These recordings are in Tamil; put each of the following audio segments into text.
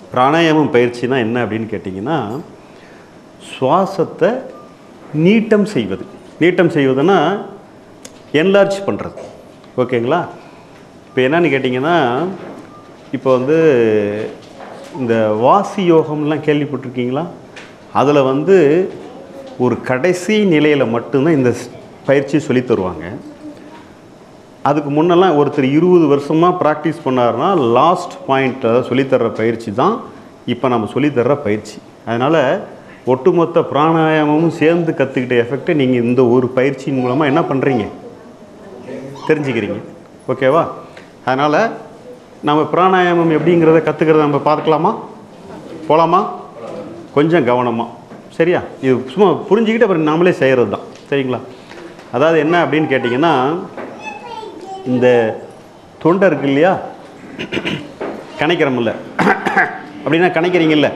பிராணாயாமம் பயிற்சினா என்ன அப்படின்னு கேட்டிங்கன்னா சுவாசத்தை நீட்டம் செய்வது நீட்டம் செய்வதுன்னா என்லார்ஜ் பண்ணுறது ஓகேங்களா இப்போ என்னன்னு கேட்டிங்கன்னா இப்போ வந்து இந்த வாசி யோகம்லாம் கேள்விப்பட்டிருக்கீங்களா அதில் வந்து ஒரு கடைசி நிலையில் மட்டும்தான் இந்த ஸ்- பயிற்சி சொல்லித் தருவாங்க அதுக்கு முன்னெல்லாம் ஒருத்தர் இருபது வருஷமாக ப்ராக்டிஸ் பண்ணாருன்னா லாஸ்ட் பாயிண்ட்டில் சொல்லித்தர்ற பயிற்சி தான் இப்போ நம்ம சொல்லித்தர்ற பயிற்சி அதனால் ஒட்டுமொத்த பிராணாயாமமும் சேர்ந்து கற்றுக்கிட்ட எஃபெக்டை நீங்கள் இந்த ஒரு பயிற்சியின் மூலமாக என்ன பண்ணுறீங்க தெரிஞ்சுக்கிறீங்க ஓகேவா அதனால் நம்ம பிராணாயாமம் எப்படிங்கிறத கற்றுக்கிறத நம்ம பார்த்துக்கலாமா போகலாமா கொஞ்சம் கவனமாக சரியா இது சும்மா புரிஞ்சுக்கிட்டு அப்புறம் நாமளே செய்கிறது தான் சரிங்களா அதாவது என்ன அப்படின்னு கேட்டிங்கன்னா இந்த தொண்டை இருக்கு இல்லையா கணைக்கிறோம்ல அப்படின்னா கணைக்கிறீங்கல்ல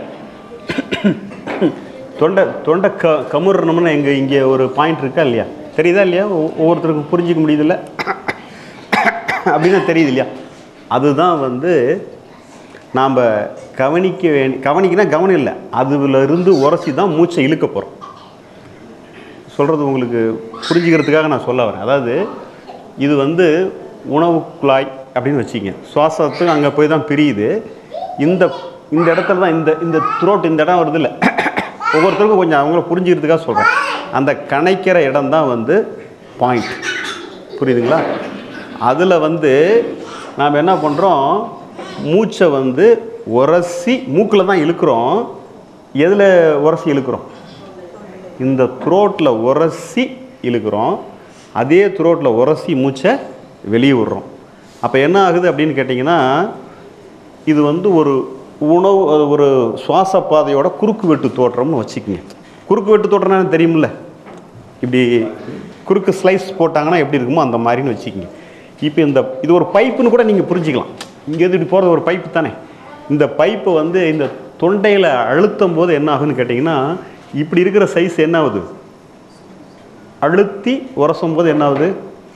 தொண்டை தொண்டை க கமுறணும்னா எங்கள் இங்கே ஒரு பாயிண்ட் இருக்கா இல்லையா தெரியுதா இல்லையா ஒ- ஒவ்வொருத்தருக்கும் புரிஞ்சிக்க முடியுதுல்ல அப்படின்னா தெரியுது இல்லையா அதுதான் வந்து நாம் கவனிக்க வேண்டி கவனிக்கினா கவனம் இல்லை அதுல இருந்து உரசி தான் மூச்சை இழுக்க போகிறோம் சொல்கிறது உங்களுக்கு புரிஞ்சுக்கிறதுக்காக நான் சொல்ல வரேன் அதாவது இது வந்து உணவு குழாய் அப்படின்னு வச்சுங்க சுவாசத்துக்கு அங்கே போய் தான் பிரியுது இந்த இந்த இடத்துல தான் இந்த இந்த த்ரோட் இந்த இடம் வருது இல்லை ஒவ்வொருத்தருக்கும் கொஞ்சம் அவங்கள புரிஞ்சுக்கிறதுக்காக சொல்கிறேன் அந்த கணைக்கிற இடம் தான் வந்து பாயிண்ட் புரியுதுங்களா அதில் வந்து நாம் என்ன பண்ணுறோம் மூச்சை வந்து உரசி மூக்கில் தான் இழுக்கிறோம் எதில் உரசி இழுக்கிறோம் இந்த த்ரோட்டில் உரசி இழுக்கிறோம் அதே த்ரோட்டில் உரசி மூச்சை வெளியே விடுறோம் அப்போ என்ன ஆகுது அப்படின்னு கேட்டிங்கன்னா இது வந்து ஒரு உணவு அது ஒரு சுவாச பாதையோட குறுக்கு வெட்டு தோற்றம்னு வச்சுக்கோங்க குறுக்கு வெட்டு தோற்றம்னா தெரியுமில்ல இப்படி குறுக்கு ஸ்லைஸ் போட்டாங்கன்னா எப்படி இருக்குமோ அந்த மாதிரின்னு வச்சுக்கோங்க இப்போ இந்த இது ஒரு பைப்புன்னு கூட நீங்கள் புரிஞ்சுக்கலாம் இங்கேருந்து இப்படி போகிறது ஒரு பைப்பு தானே இந்த பைப்பை வந்து இந்த தொண்டையில் அழுத்தும் போது என்ன ஆகுன்னு கேட்டிங்கன்னா இப்படி இருக்கிற சைஸ் என்ன ஆகுது அழுத்தி உரசும் போது என்ன ஆகுது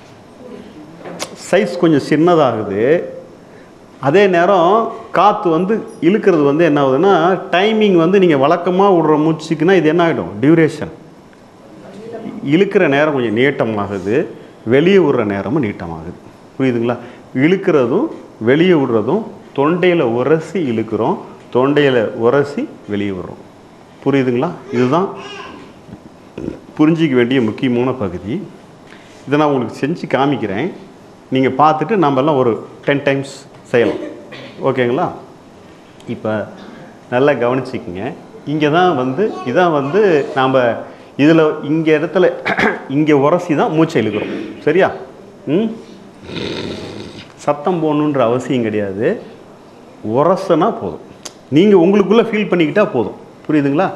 சைஸ் கொஞ்சம் சின்னதாகுது அதே நேரம் காற்று வந்து இழுக்கிறது வந்து என்ன ஆகுதுன்னா டைமிங் வந்து நீங்கள் வழக்கமாக விடுற மூச்சுக்குன்னா இது என்ன ஆகிடும் டியூரேஷன் இழுக்கிற நேரம் கொஞ்சம் நீட்டமாகுது வெளியே விடுற நேரமும் நீட்டமாகுது புரியுதுங்களா இழுக்கிறதும் வெளியே விடுறதும் தொண்டையில் உரசி இழுக்கிறோம் தொண்டையில் உரசி வெளியே விடுறோம் புரியுதுங்களா இதுதான் புரிஞ்சிக்க வேண்டிய முக்கியமான பகுதி இதை நான் உங்களுக்கு செஞ்சு காமிக்கிறேன் நீங்கள் பார்த்துட்டு நம்ம எல்லாம் ஒரு டென் டைம்ஸ் செய்யலாம் ஓகேங்களா இப்போ நல்லா கவனிச்சிக்கங்க இங்கே தான் வந்து இதான் வந்து நாம் இதில் இங்கே இடத்துல இங்கே உரசி தான் மூச்சை இழுக்கிறோம் சரியா ம் சத்தம் போடணுன்ற அவசியம் கிடையாது உரசனா போதும் நீங்கள் உங்களுக்குள்ளே ஃபீல் பண்ணிக்கிட்டா போதும் புரியுதுங்களா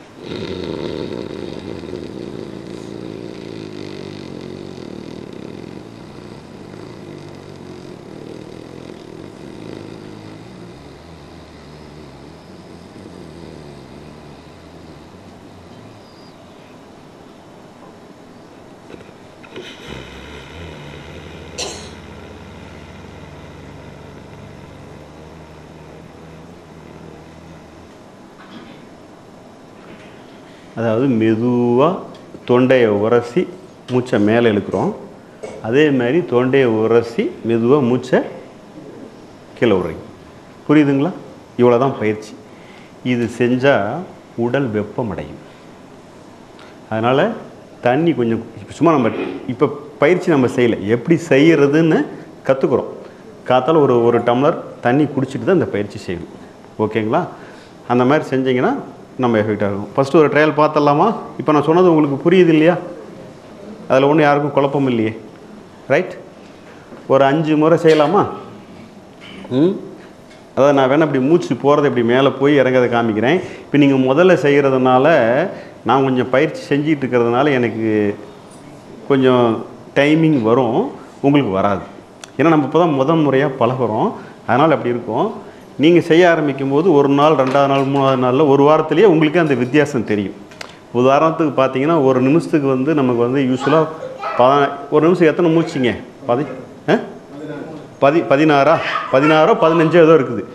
அதாவது மெதுவாக தொண்டையை உரசி மூச்சை மேலே இழுக்கிறோம் அதே மாதிரி தொண்டையை உரசி மெதுவாக மூச்சை கீழே விடுறீங்க புரியுதுங்களா இவ்வளோ தான் பயிற்சி இது செஞ்சால் உடல் வெப்பமடையும் அதனால் தண்ணி கொஞ்சம் இப்ப சும்மா நம்ம இப்போ பயிற்சி நம்ம செய்யலை எப்படி செய்கிறதுன்னு கற்றுக்குறோம் காத்தால ஒரு ஒரு டம்ளர் தண்ணி குடிச்சிட்டு தான் இந்த பயிற்சி செய்யணும் ஓகேங்களா அந்த மாதிரி செஞ்சீங்கன்னா நம்ம எஃபெக்ட் ஆகும் ஃபஸ்ட்டு ஒரு ட்ரையல் பார்த்துடலாமா இப்போ நான் சொன்னது உங்களுக்கு புரியுது இல்லையா அதில் ஒன்றும் யாருக்கும் குழப்பம் இல்லையே ரைட் ஒரு அஞ்சு முறை செய்யலாமா ம் அதாவது நான் வேணா இப்படி மூச்சு போகிறது இப்படி மேலே போய் இறங்கறத காமிக்கிறேன் இப்போ நீங்கள் முதல்ல செய்கிறதுனால நான் கொஞ்சம் பயிற்சி செஞ்சிட்டு இருக்கிறதுனால எனக்கு கொஞ்சம் டைமிங் வரும் உங்களுக்கு வராது ஏன்னா நம்ம இப்போ தான் முதல் முறையாக பழகுறோம் அதனால் அப்படி இருக்கும் நீங்கள் செய்ய ஆரம்பிக்கும் போது ஒரு நாள் ரெண்டாவது நாள் மூணாவது நாளில் ஒரு வாரத்திலேயே உங்களுக்கு அந்த வித்தியாசம் தெரியும் உதாரணத்துக்கு பார்த்தீங்கன்னா ஒரு நிமிஷத்துக்கு வந்து நமக்கு வந்து யூஸ்வலாக ப ஒரு நிமிஷம் எத்தனை மூச்சிங்க பதி ஆ பதி பதினாறா பதினாறோ பதினஞ்சோ ஏதோ இருக்குது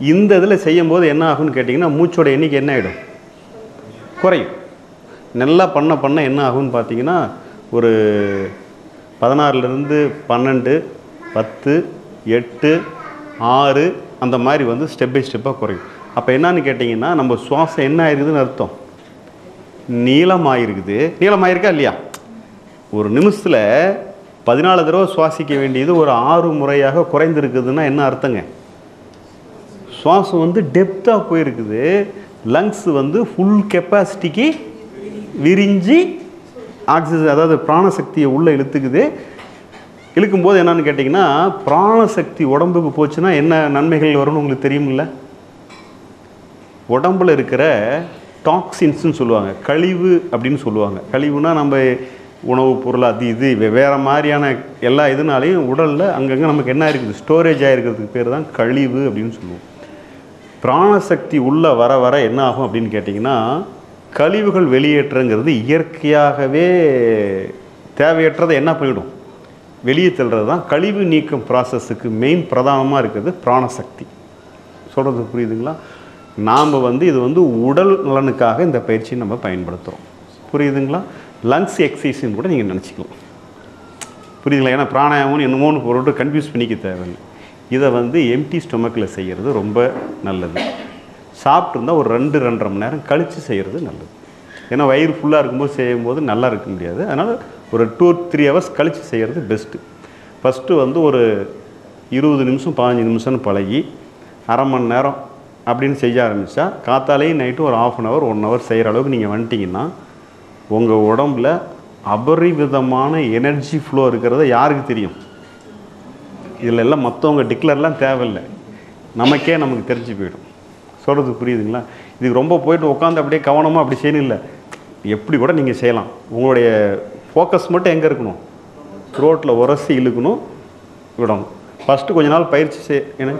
இந்த இதில் செய்யும்போது என்ன ஆகும்னு கேட்டிங்கன்னா மூச்சோட எண்ணிக்கை என்ன ஆகிடும் குறையும் நல்லா பண்ண பண்ண என்ன ஆகும்னு பார்த்தீங்கன்னா ஒரு பதினாறுலேருந்து பன்னெண்டு பத்து எட்டு ஆறு அந்த மாதிரி வந்து ஸ்டெப் பை ஸ்டெப்பாக குறையும் அப்போ என்னன்னு கேட்டிங்கன்னா நம்ம சுவாசம் என்ன ஆயிருக்குதுன்னு அர்த்தம் நீளமாயிருக்குது நீளமாயிருக்கா இல்லையா ஒரு நிமிஷத்தில் பதினாலு தடவை சுவாசிக்க வேண்டியது ஒரு ஆறு முறையாக குறைந்திருக்குதுன்னா என்ன அர்த்தங்க சுவாசம் வந்து டெப்த்தாக போயிருக்குது லங்ஸ் வந்து ஃபுல் கெப்பாசிட்டிக்கு விரிஞ்சு ஆக்சிஜன் அதாவது பிராணசக்தியை உள்ளே இழுத்துக்குது இழுக்கும்போது என்னன்னு கேட்டிங்கன்னா பிராணசக்தி உடம்புக்கு போச்சுன்னா என்ன நன்மைகள் வரும்னு உங்களுக்கு தெரியுமில்ல உடம்புல இருக்கிற டாக்ஸின்ஸ்னு சொல்லுவாங்க கழிவு அப்படின்னு சொல்லுவாங்க கழிவுனா நம்ம உணவுப் பொருள் அது இது வே- வேற மாதிரியான எல்லா இதுனாலையும் உடலில் அங்கங்கே நமக்கு என்ன இருக்குது ஸ்டோரேஜ் ஆகிருக்கிறதுக்கு பேர் தான் கழிவு அப்படின்னு சொல்லுவோம் பிராணசக்தி உள்ளே வர வர என்ன ஆகும் அப்படின்னு கேட்டிங்கன்னா கழிவுகள் வெளியேற்றங்கிறது இயற்கையாகவே தேவையற்றதை என்ன பண்ணிடும் வெளியே தள்ளுறது தான் கழிவு நீக்கம் ப்ராசஸுக்கு மெயின் பிரதானமாக இருக்கிறது பிராணசக்தி சொல்கிறது புரியுதுங்களா நாம் வந்து இது வந்து உடல் நலனுக்காக இந்த பயிற்சியை நம்ம பயன்படுத்துகிறோம் புரியுதுங்களா லங்ஸ் எக்ஸசைஸ்னு கூட நீங்கள் நினச்சிக்கலாம் புரியுதுங்களா ஏன்னா பிராணாயாமம்னு என்னமோன்னு போட்டு கன்ஃபியூஸ் பண்ணிக்க தேவையில்லை இதை வந்து எம்டி ஸ்டொமக்கில் செய்கிறது ரொம்ப நல்லது சாப்பிட்ருந்தா ஒரு ரெண்டு ரெண்டரை மணி நேரம் கழித்து செய்கிறது நல்லது ஏன்னா வயிறு ஃபுல்லாக இருக்கும்போது செய்யும்போது நல்லா இருக்க முடியாது அதனால் ஒரு டூ த்ரீ ஹவர்ஸ் கழித்து செய்கிறது பெஸ்ட்டு ஃபஸ்ட்டு வந்து ஒரு இருபது நிமிஷம் பதினஞ்சு நிமிஷம்னு பழகி அரை மணி நேரம் அப்படின்னு செய்ய ஆரம்பித்தா காத்தாலேயும் நைட்டும் ஒரு half an hour one hour செய்கிற அளவுக்கு நீங்கள் வந்துட்டிங்கன்னா உங்கள் உடம்புல அபரிவிதமான எனர்ஜி ஃப்ளோ இருக்கிறத யாருக்கு தெரியும் இதில் எல்லாம் மற்றவங்க டிக்ளர்லாம் தேவையில்லை நமக்கே நமக்கு தெரிஞ்சு போயிடும் சொல்கிறது புரியுதுங்களா இதுக்கு ரொம்ப போயிட்டு உட்காந்து அப்படியே கவனமாக அப்படி செய்யணும் இல்லை எப்படி கூட நீங்கள் செய்யலாம் உங்களுடைய ஃபோக்கஸ் மட்டும் எங்கே இருக்கணும் த்ரோட்டில் உரசி இழுக்கணும் விடணும் ஃபஸ்ட்டு கொஞ்ச நாள் பயிற்சி செய் என்ன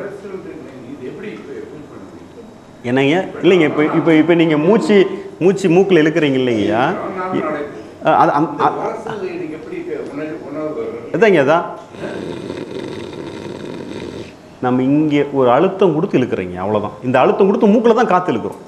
என்னங்க இல்லைங்க இப்போ இப்போ இப்போ நீங்கள் மூச்சு மூச்சு மூக்கில் இழுக்கிறீங்க இல்லைங்கய்யா இ- அ- அது அந்த- அ- இதாங்க அதான் நம்ம இங்கே ஒரு அழுத்தம் கொடுத்து இழுக்கிறீங்க அவ்வளோதான் இந்த அழுத்தம் கொடுத்து மூக்கில் தான் காற்று இழுக்கிறோம்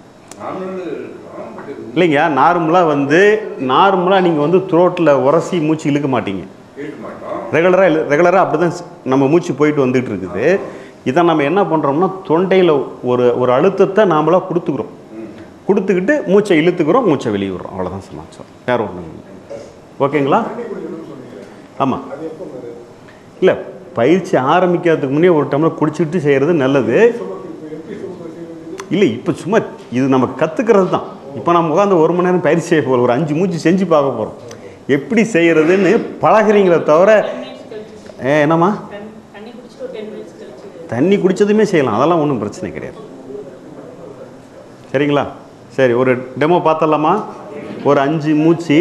இல்லைங்க நார்மலாக வந்து நார்மலாக நீங்கள் வந்து த்ரோட்டில் உரசி மூச்சு இழுக்க மாட்டீங்க ரெகுலராக இழு ரெகுலராக அப்படி தான் நம்ம மூச்சு போயிட்டு வந்துட்டு இருக்குது இதை நம்ம என்ன பண்ணுறோம்னா தொண்டையில் ஒரு ஒரு அழுத்தத்தை நாமளாக கொடுத்துக்கிறோம் கொடுத்துக்கிட்டு மூச்சை இழுத்துக்கிறோம் மூச்சை வெளியே விடுறோம் அவ்வளோதான் சமாச்சாரம் வேறு ஒன்றும் இல்லை ஓகேங்களா ஆமாம் இல்லை பயிற்சி ஆரம்பிக்கிறதுக்கு முன்னே ஒரு டம்ளர் குடிச்சிட்டு செய்கிறது நல்லது இல்லை இப்போ சும்மா இது நம்ம கற்றுக்கிறது தான் இப்போ நம்ம உட்காந்து ஒரு மணி நேரம் பயிற்சி செய்ய போகிறோம் ஒரு அஞ்சு மூச்சு செஞ்சு பார்க்க போகிறோம் எப்படி செய்கிறதுன்னு பழகுறீங்களே தவிர ஏ என்னம்மா தண்ணி குடிச்சிட்டு ஒரு டென் மினிட்ஸ் கழிச்சு தண்ணி குடித்ததுமே செய்யலாம் அதெல்லாம் ஒன்றும் பிரச்சனை கிடையாது சரிங்களா சரி ஒரு டெமோ பார்த்தலாமா ஒரு அஞ்சு மூச்சு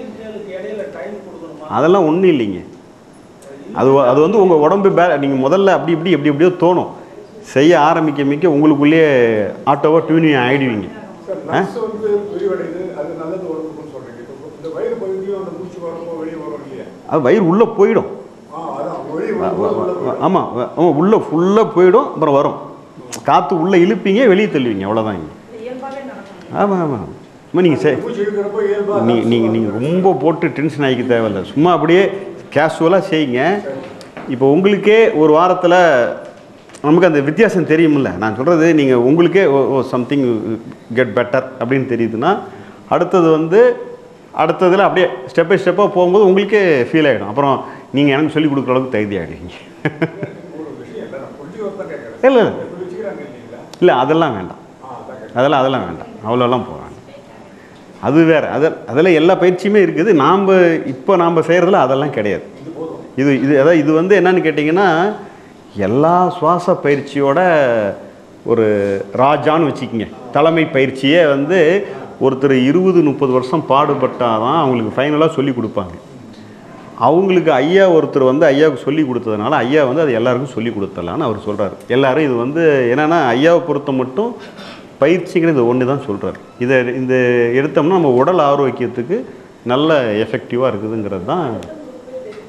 அதெல்லாம் ஒன்றும் இல்லைங்க அது வ- அது வந்து உங்கள் உடம்பு பே நீங்கள் முதல்ல அப்படி இப்படி எப்படி எப்படியோ தோணும் செய்ய ஆரம்பிக்க மிக்க உங்களுக்குள்ளேயே ஆட்டோவாக டியூனிங் ஆகிடுவீங்க சார் நர்ஸ் வந்து விரிவடையுது அது நல்லது உடம்புக்குன்னு சொல்றீங்க இப்போ இந்த வயிறு பகுதியும் அந்த மூச்சு வரப்போ வெளியே வரும் இல்லையா அது வயிறு உள்ளே போயிடும் ஆ அதான் வெளியே வரும்போது உள்ள போயிடும். ஆமாம் ஆமாம் உள்ளே ஃபுல்லாக போயிடும் அப்புறம் வரும் காற்று உள்ளே இழுப்பீங்க வெளியே தள்ளுவீங்க அவ்வளோதான் இங்கே இயல்பாகவே நடக்கும் ஆமாம் ஆமாம் சும்மா நீங்கள் செய் மூச்சு இழுக்கிறப்போ இயல்பா நீ நீங்கள் நீங்கள் ரொம்ப போட்டு டென்ஷன் ஆகிக்க தேவையில்ல சும்மா அப்படியே கேஷுவலாக செய்யுங்க இப்போ உங்களுக்கே ஒரு வாரத்தில் நமக்கு அந்த வித்தியாசம் தெரியுமில்ல நான் சொல்கிறது நீங்கள் உங்களுக்கே oh oh something get better அப்படின்னு தெரியுதுன்னா அடுத்தது வந்து அடுத்ததில் அப்படியே ஸ்டெப் பை ஸ்டெப்பாக போகும்போது உங்களுக்கே ஃபீல் ஆகிடும் அப்புறம் நீங்கள் எனக்கு சொல்லிக் கொடுக்குற அளவுக்கு தகுதி ஆகிடுவீங்க ஒரு விஷயம் இல்லை நான் புரிஞ்சு வரதான் கேட்குறேன் இல்லை எப்படி வச்சுக்கிறாங்க இல்லைங்களா இல்லை அதெல்லாம் வேண்டாம் ஆ அதான் கேட்குறேன் அதெல்லாம் அதெல்லாம் வேண்டாம் அவ்வளோலாம் போகிறாங்க அது வேறு அது அதில் எல்லா பயிற்சியுமே இருக்குது நாம் இப்போ நாம் செய்கிறதுல அதெல்லாம் கிடையாது இது இது அதாவது இது வந்து என்னன்னு கேட்டிங்கன்னா எல்லா சுவாச பயிற்சியோட ஒரு ராஜான்னு வச்சுக்கிங்க தலைமை பயிற்சியே வந்து ஒருத்தர் இருபது முப்பது வருஷம் பாடுபட்டால் தான் அவங்களுக்கு ஃபைனலாக சொல்லி கொடுப்பாங்க அவங்களுக்கு ஐயா ஒருத்தர் வந்து ஐயாவுக்கு சொல்லி கொடுத்ததுனால ஐயா வந்து அது எல்லாருக்கும் சொல்லி கொடுத்துடலான்னு அவர் சொல்கிறார் எல்லாரும் இது வந்து என்னென்னா ஐயாவை பொறுத்த மட்டும் பயிற்சிங்கிறது ஒன்று தான் சொல்கிறார் இதை இந்த எடுத்தோம்னா நம்ம உடல் ஆரோக்கியத்துக்கு நல்ல எஃபெக்டிவாக இருக்குதுங்கிறது தான்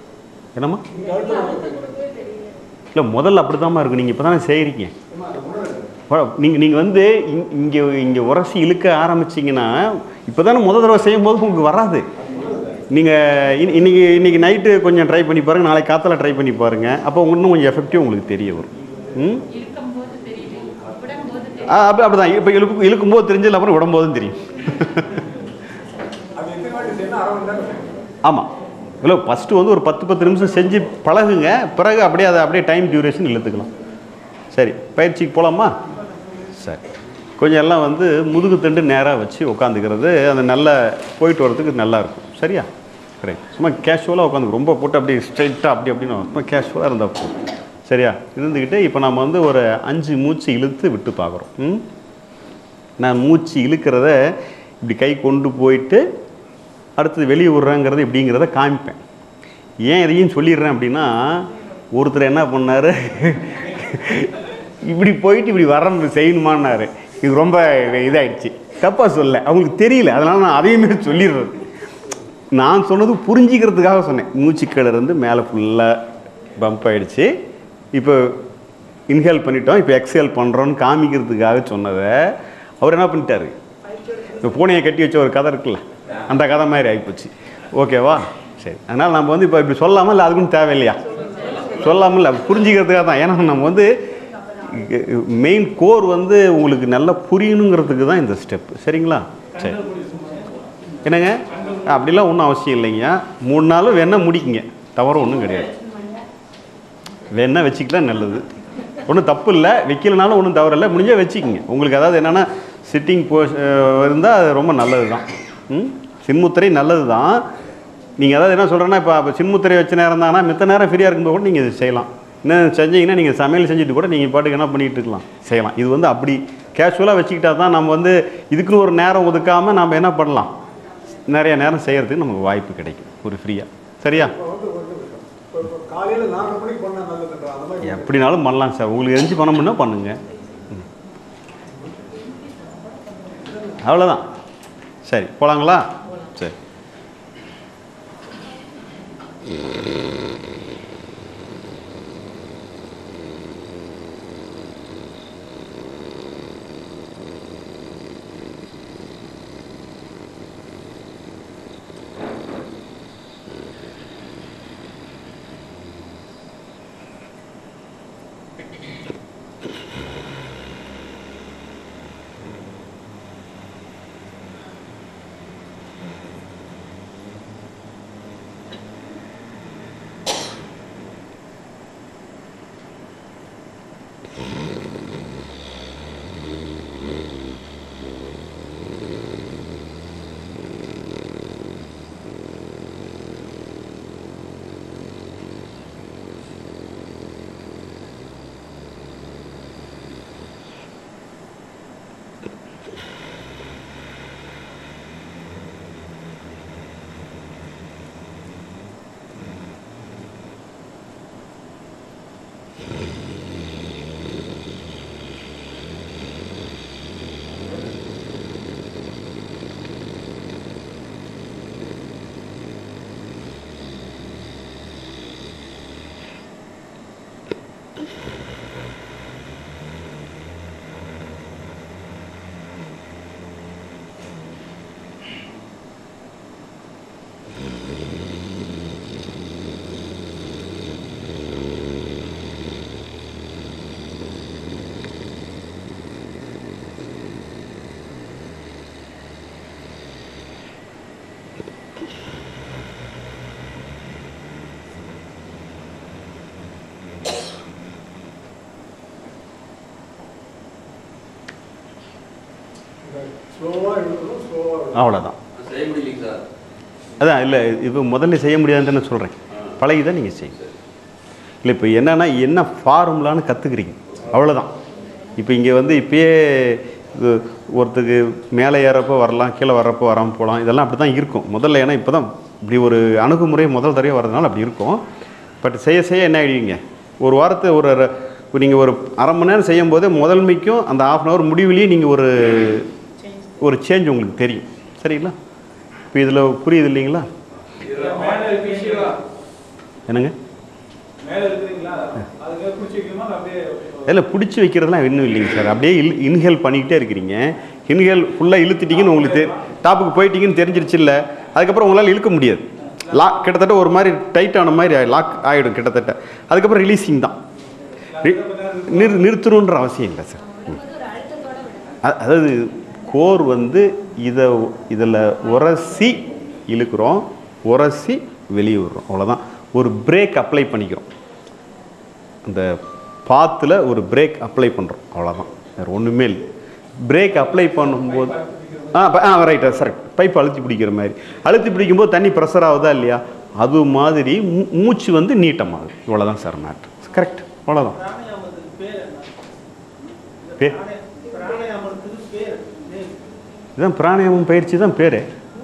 என்னம்மா இல்லை முதல்ல அப்படி தாம்மா இருக்கும் நீங்கள் இப்போ தானே செய்கிறீங்க ஏம்மா, அது உணர்வு நீங்கள் நீங்கள் வந்து இங்- இங்கே இங்கே உரசி இழுக்க ஆரம்பிச்சிங்கன்னா இப்போ தானே முத தடவை செய்யும் போது உங்களுக்கு வராது நீங்கள் இன்னைக்கு இன்னைக்கு நைட்டு கொஞ்சம் ட்ரை பண்ணி பாருங்கள் நாளைக்கு காத்தால ட்ரை பண்ணி பாருங்கள் அப்போ உங்களுக்கு இன்னும் கொஞ்சம் எஃபெக்டிவ் உங்களுக்கு தெரிய வரும் ம் இருக்கும்போது தெரியுது விடும்போது தெரியுது ஆ, அப்படி அப்படி தான் இப்போ இழுக்கும் இழுக்கும்போது தெரிஞ்சது அப்புறம் விடும்போதும் தெரியும் அது எத்தனை வாட்டி செய்யணும் அரை மணி நேரம் செய்யணும் ஆமாம் இல்லை ஃபஸ்ட்டு வந்து ஒரு பத்து பத்து நிமிஷம் செஞ்சு பழகுங்க பிறகு அப்படியே அதை அப்படியே டைம் டியூரேஷன் இழுத்துக்கலாம் சரி பயிற்சிக்கு போகலாமா சரி கொஞ்சம் எல்லாம் வந்து முதுகு தண்டு நேராக வச்சு உட்காந்துக்கிறது அந்த நல்லா போயிட்டு வரதுக்கு நல்லா இருக்கும் சரியா கரெக்ட் சும்மா கேஷுவலாக உட்காந்து ரொம்ப போட்டு அப்படியே ஸ்ட்ரைட்டாக அப்படி அப்படின்னு சும்மா கேஷுவலாக இருந்தால் போதும் சரியா இருந்துக்கிட்டு இப்போ நம்ம வந்து ஒரு அஞ்சு மூச்சு இழுத்து விட்டு பார்க்குறோம் ம் நான் மூச்சு இழுக்கிறத இப்படி கை கொண்டு போயிட்டு அடுத்தது வெளியே விட்றேங்கிறது இப்படிங்கிறத காமிப்பேன் ஏன் இதையும் சொல்லிடுறேன் அப்படின்னா ஒருத்தர் என்ன பண்ணார் இப்படி போயிட்டு இப்படி வர செய்யணுமான்னாரு இது ரொம்ப இதாயிடுச்சு தப்பாக சொல்ல அவங்களுக்கு தெரியல அதனால் நான் அதையுமே சொல்லிடுறது நான் சொன்னது புரிஞ்சிக்கிறதுக்காக சொன்னேன் மூச்சுக்கடை இருந்து மேலே ஃபுல்லாக பம்ப் ஆயிடுச்சு இப்போ இன்ஹேல் பண்ணிட்டோம் இப்போ எக்ஸேல் பண்ணுறோன்னு காமிக்கிறதுக்காக சொன்னதை அவர் என்ன பண்ணிட்டாரு இந்த பூனையை கட்டி வச்ச ஒரு கதை இருக்குல்ல அந்த கதை மாதிரி ஆகிப்போச்சு ஓகேவா சரி அதனால் நம்ம வந்து இப்போ இப்படி சொல்லாமல் இல்லை அதுக்கும் தேவையில்லையா சொல்லாமல் இல்லை புரிஞ்சிக்கிறதுக்காக தான் ஏன்னா நம்ம வந்து மெயின் கோர் வந்து உங்களுக்கு நல்லா புரியணுங்கிறதுக்கு தான் இந்த ஸ்டெப் சரிங்களா சரி என்னங்க அப்படிலாம் ஒன்றும் அவசியம் இல்லைங்க மூணு நாளும் வேணால் முடிக்குங்க தவறு ஒன்றும் கிடையாது வேணா வச்சுக்கலாம் நல்லது ஒன்றும் தப்பு இல்லை வைக்கலனாலும் ஒன்றும் தவறு இல்லை முடிஞ்சால் வச்சுக்கோங்க உங்களுக்கு அதாவது என்னென்னா சிட்டிங் போ இருந்தால் அது ரொம்ப நல்லது தான் ம் சின்முத்திரை நல்லது தான் நீங்கள் அதாவது என்ன சொல்கிறேன்னா இப்போ அப்போ சின்முத்திரை வச்ச நேரம் தானா மித்த நேரம் ஃப்ரீயாக இருக்கும்போது கூட நீங்கள் இது செய்யலாம் இன்னும் செஞ்சீங்கன்னா நீங்கள் சமையல் செஞ்சுட்டு கூட நீங்கள் பாட்டுக்கு என்ன பண்ணிகிட்டு இருக்கலாம் செய்யலாம் இது வந்து அப்படி கேஷுவலாக வச்சுக்கிட்டா தான் நம்ம வந்து இதுக்குன்னு ஒரு நேரம் ஒதுக்காமல் நம்ம என்ன பண்ணலாம் நிறைய நேரம் செய்கிறதுக்கு நமக்கு வாய்ப்பு கிடைக்கும் ஒரு ஃப்ரீயாக சரியா இப்போ வந்து வந்து இப்போ இப்போ காலையில் நாலரை மணிக்கு பண்ணால் நல்லதுன்ற அந்த மாதிரி எப்படினாலும் பண்ணலாம் சார் உங்களுக்கு எரிஞ்சு பண்ண முடியும்னா பண்ணுங்க ம். அவ்வளோதான் சரி போலாங்களா சரி ஸ்லோவாக எழுதணும் ஸ்லோவாக அவ்வளோதான் செய்ய முடியலைங்க சார் அதான் இல்லை இப்போ முதல்ல செய்ய முடியாதுன்னு தானே சொல்கிறேன் பழகி தான் நீங்கள் செய்யுங்க இல்லை இப்போ என்னன்னா என்ன ஃபார்முலான்னு கற்றுக்குறீங்க அவ்வளோதான் இப்போ இங்கே வந்து இப்பயே இது ஒருத்தருக்கு மேலே ஏறப்போ வரலாம் கீழே வர்றப்போ வராமல் போகலாம் இதெல்லாம் அப்படி தான் இருக்கும் முதல்ல ஏன்னா இப்போ தான் இப்படி ஒரு அணுகுமுறை முதல் தடவை வர்றதுனால அப்படி இருக்கும் பட் செய்ய செய்ய என்ன ஆகிடுவீங்க ஒரு வாரத்தை ஒரு நீங்கள் ஒரு அரை மணி நேரம் செய்யும் போதே முதன்மைக்கும் அந்த ஆஃப் அன் ஹவர் முடிவுலேயே நீங்கள் ஒரு ஒரு சேஞ்ச் உங்களுக்கு தெரியும் சரிங்களா இப்போ இதில் புரியுது இல்லைங்களா மேல இருக்கீங்களா என்னங்க மேல இருக்கிறீங்களா அதுக்கு பிடிச்சி வைக்கணுமா இல்ல அப்படியே இதில் பிடிச்சி வைக்கிறதுலாம் இன்னும் இல்லைங்க சார் அப்படியே இல் இன்ஹேல் பண்ணிக்கிட்டே இருக்கிறீங்க இன்ஹேல் ஃபுல்லாக இழுத்துட்டீங்கன்னு உங்களுக்கு தெ- டாப்புக்கு போயிட்டீங்கன்னு தெரிஞ்சிருச்சு இல்லை அதுக்கப்புறம் உங்களால் இழுக்க முடியாது லாக் கிட்டத்தட்ட ஒரு மாதிரி டைட் ஆன மாதிரி லாக் ஆகிடும் கிட்டத்தட்ட அதுக்கப்புறம் ரிலீஸிங் தான் ரி- நிறு நிறுத்தணுன்ற அவசியம் இல்லை சார் ம். அ- அதாவது கோர் வந்து இதை இதில் உரசி இழுக்கிறோம் உரசி வெளியே விடுறோம் அவ்வளோதான் ஒரு பிரேக் அப்ளை பண்ணிக்கிறோம் அந்த பாத்தில் ஒரு பிரேக் அப்ளை பண்ணுறோம் அவ்வளோதான் வேறு ஒன்றுமே இல்லை பிரேக் அப்ளை பண்ணும்போது ஆ ப- ஆ ரைட்டா சார் பைப் அழுத்தி பிடிக்கிற மாதிரி அழுத்தி பிடிக்கும்போது தண்ணி ப்ரெஷர் ஆகுதா இல்லையா அது மாதிரி மூ- மூச்சு வந்து நீட்டமாகுது இவ்வளோதான் சார் மேட்ரு கரெக்ட் அவ்வளோதான் பிராணாயாமத்துக்கு பேர் என்ன பே பிராணாயாமத்துக்கு பேர் name. இதுதான் பிராணாயாமம் பயிற்சி தான் பேர்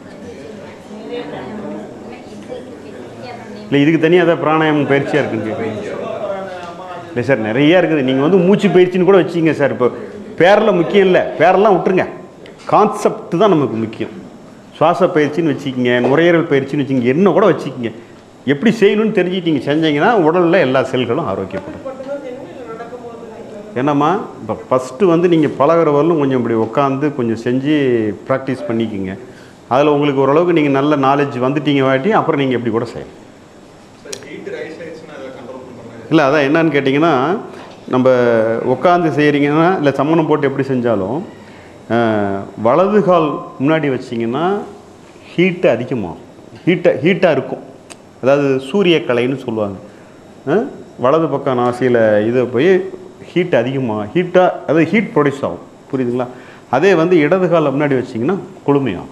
இல்லை இதுக்கு தனியாக தான் பிராணாயாமம் பயிற்சியாக இருக்குன்னு கேட்குறீங்க பிராணாயாமா அது இல்லை சார் நிறையா இருக்குது நீங்கள் வந்து மூச்சு பயிற்சின்னு கூட வச்சிங்க சார் இப்போ பேரில் முக்கியம் இல்லை பேரெல்லாம் விட்டுருங்க கான்செப்ட் தான் நமக்கு முக்கியம் சுவாச பயிற்சின்னு வச்சுக்கிங்க நுரையீரல் பயிற்சின்னு வச்சுக்கிங்க என்ன கூட வச்சுக்கிங்க எப்படி செய்யணும்னு தெரிஞ்சுக்கிட்டீங்க செஞ்சீங்கன்னா உடலில் எல்லா செல்களும் ஆரோக்கியப்படும் என்னம்மா இப்போ ஃபஸ்ட்டு வந்து நீங்கள் பழகுற வரலும் கொஞ்சம் இப்படி உட்காந்து கொஞ்சம் செஞ்சு ப்ராக்டிஸ் பண்ணிக்கிங்க அதில் உங்களுக்கு ஓரளவுக்கு நீங்கள் நல்ல நாலேஜ் வந்துட்டீங்க வாட்டி அப்புறம் நீங்கள் எப்படி கூட செய்யலாம் இல்லை அதான் என்னன்னு கேட்டிங்கன்னா நம்ம உட்காந்து செய்கிறீங்கன்னா இல்லை சம்மணம் போட்டு எப்படி செஞ்சாலும் அஹ், வலது கால் முன்னாடி வச்சிங்கன்னா ஹீட்டு அதிகமாகும் ஹீட்டை ஹீட்டாக இருக்கும் அதாவது சூரிய கலைன்னு சொல்லுவாங்க அஹ், வலது பக்கம் நாசியில் இதை போய் ஹீட் அதிகமாக ஹீட்டாக அதாவது ஹீட் ப்ரொடியூஸ் ஆகும் புரியுதுங்களா அதே வந்து இடது காலை முன்னாடி வச்சிங்கன்னா குளுமையாகும்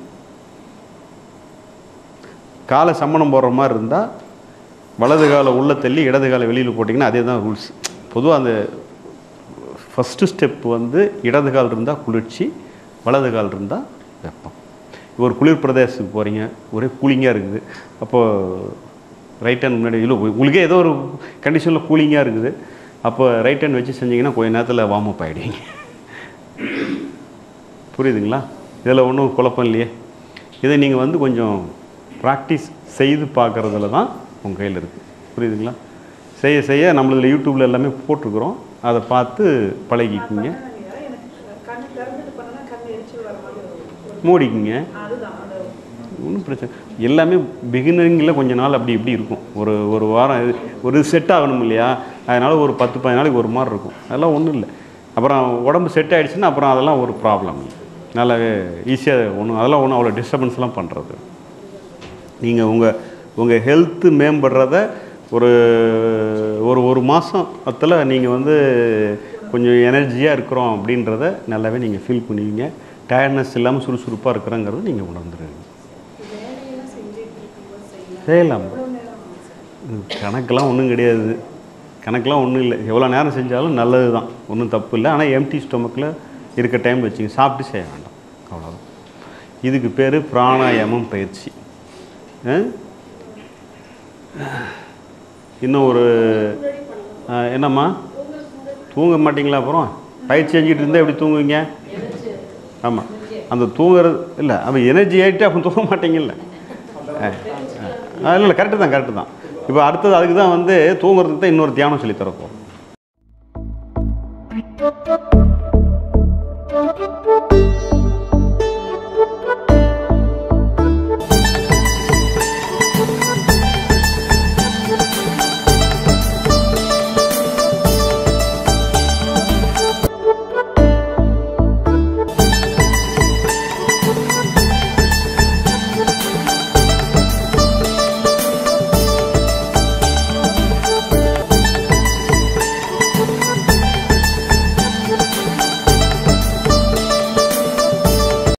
காலை சம்மணம் போடுற மாதிரி இருந்தால் வலது காலை உள்ள தள்ளி இடது காலை வெளியில் போட்டிங்கன்னா அதே தான் ரூல்ஸ் பொதுவாக அந்த ஃபஸ்ட்டு ஸ்டெப் வந்து இடது கால் இருந்தால் குளிர்ச்சி வலது கால் இருந்தால் வெப்பம் இப்போ ஒரு குளிர் பிரதேசத்துக்கு போகிறீங்க ஒரே கூலிங்காக இருக்குது அப்போது ரைட் ஹேண்ட் முன்னாடி இல்லை உங்களுக்கே ஏதோ ஒரு கண்டிஷனில் கூலிங்காக இருக்குது அப்போ ரைட் ஹேண்ட் வச்சு செஞ்சீங்கன்னா கொஞ்ச நேரத்தில் வார்ம் அப் ஆகிடுவீங்க புரியுதுங்களா இதில் ஒன்றும் குழப்பம் இல்லையே இதை நீங்கள் வந்து கொஞ்சம் ப்ராக்டிஸ் செய்து பார்க்குறதுல தான் உங்கள் கையில் இருக்குது புரியுதுங்களா செய்ய செய்ய நம்மளதில் யூடியூப்பில் எல்லாமே போட்டிருக்கிறோம் அதை பார்த்து பழகிக்கிங்க கண்ணு திறந்துட்டு பண்ணா கண்ணு எரிச்சல் வர மாதிரி ஒரு- மூடிக்கிங்க அதுதான் அந்த ஒன்றும் பிரச்சனை எல்லாமே பிகினரிங்கில் கொஞ்ச நாள் அப்படி இப்படி இருக்கும் ஒரு ஒரு வாரம் இது- ஒரு செட் ஆகணும் இல்லையா அதனால் ஒரு பத்து பதினஞ்சு நாளைக்கு ஒரு மாதிரி இருக்கும் அதெல்லாம் ஒன்றும் இல்லை அப்புறம் உடம்பு செட் ஆகிடுச்சுன்னா அப்புறம் அதெல்லாம் ஒரு ப்ராப்ளம் இல்லை நல்லாவே ஈஸியாக ஒன்றும் அதெல்லாம் ஒன்றும் அவ்வளோ டிஸ்டர்பன்ஸ்லாம் பண்ணுறது நீங்கள் உங்கள் உங்கள் ஹெல்த்து மேம்படுறத ஒரு ஒரு ஒரு மாதத்தில் நீங்கள் வந்து கொஞ்சம் எனர்ஜியாக இருக்கிறோம் அப்படின்றத நல்லாவே நீங்கள் ஃபீல் பண்ணுவீங்க டயர்ட்னஸ் இல்லாமல் சுறுசுறுப்பாக இருக்கிறங்கிறத நீங்கள் உணர்ந்துருவீங்க வேலையெல்லாம் செஞ்சுட்டு இருக்கும்போது செய்யலாம் செய்யலாம் எவ்வளோ நேரம் ஆகும் சார்? இது கணக்கெல்லாம் ஒன்றும் கிடையாது கணக்கெல்லாம் ஒன்றும் இல்லை எவ்வளோ நேரம் செஞ்சாலும் நல்லது தான் ஒன்றும் தப்பு இல்லை ஆனால் எம்டி ஸ்டொமக்கில் இருக்க டைம் வச்சுங்க சாப்பிட்டு செய்ய வேண்டாம் அவ்வளோதான் இதுக்கு பேர் பிராணாயாமம் பயிற்சி ஆ? இன்னும் ஒரு ஆ, என்னம்மா தூங்க மாட்டீங்களா அப்புறம் பயிற்சி செஞ்சுட்டு இருந்தால் எப்படி தூங்குவீங்க ஆமாம் அந்த தூங்குறது இல்லை அவன் எனர்ஜி ஆகிட்டு அப்போ தூங்க மாட்டீங்கல்ல ஆ ஆ இல்லை இல்லை கரெக்டு தான் கரெக்டு தான் இப்போ அடுத்தது அதுக்கு தான் வந்து தூங்குறதுக்கு தான் இன்னொரு தியானம் சொல்லி தர போகிறோம் Thank you.